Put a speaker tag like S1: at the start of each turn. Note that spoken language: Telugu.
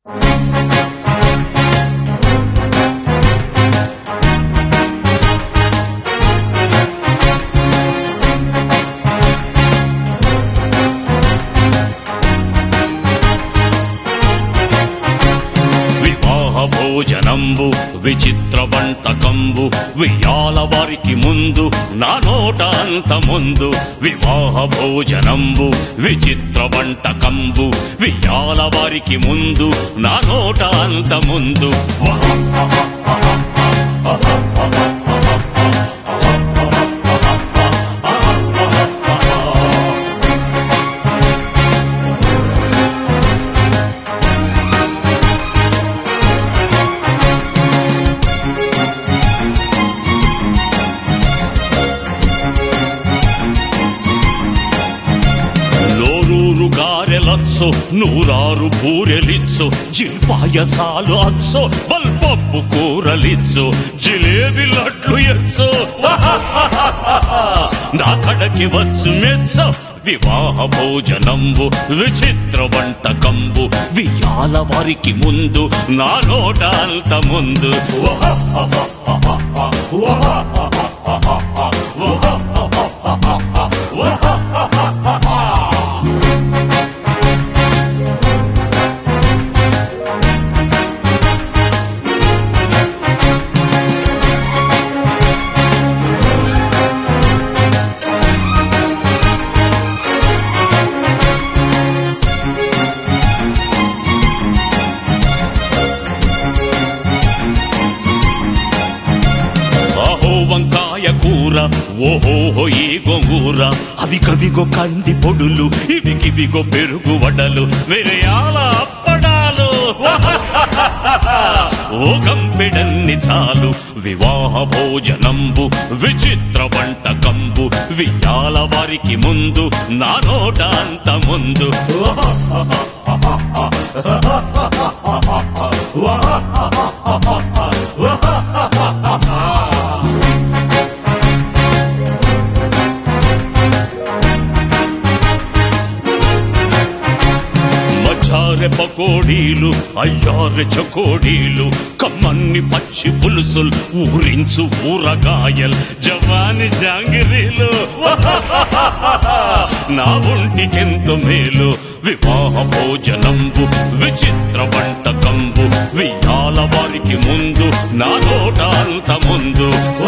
S1: వివాహ భోజనంబు విచిత్ర వంటకంబు వియాల వారికి ముందు నా నోట అంత ముందు వివాహ భోజనంబు విచిత్ర వంటకంబు వియాల వారికి ముందు నా నోట అంత ముందు నోరూరు గారెలచ్చో నూరారు బూరెలిచ్చో జిల్పాయసాలు అచ్చో బల్పప్పు కూరలిచ్చో జిలేబి లడ్లు ఎచ్చో నా కడకి వచ్చు మెచ్చో వివాహ భోజనంబు విచిత్ర వంటకంబు వియాల వారికి ముందు నా నోట అంత ముందు అహో వంకాయ కూర ఓహోహో ఈ గొంగూర అవి కవిగో కంది పొడులు ఇవి కివిగో పెరుగు వడలు మిరియాల అప్పడాలు ఓ గంపెడన్ని చాలు వివాహ భోజనంబు విచిత్ర వంటకంబు వియాల వారికి ముందు నా నోట అంత ముందు మచ్చారె పకోడీలు అయ్యారె చకోడీలు కమ్మన్ని పచ్చి పులుసులు ఊరించు ఊరగాయలు జవాని జాంగిరీలు నా ఒంటికెంత మేలు వివాహ భోజనంబు విచిత్ర వంటకంబు వియాల వారికి ముందు నా నోట అంత ముందు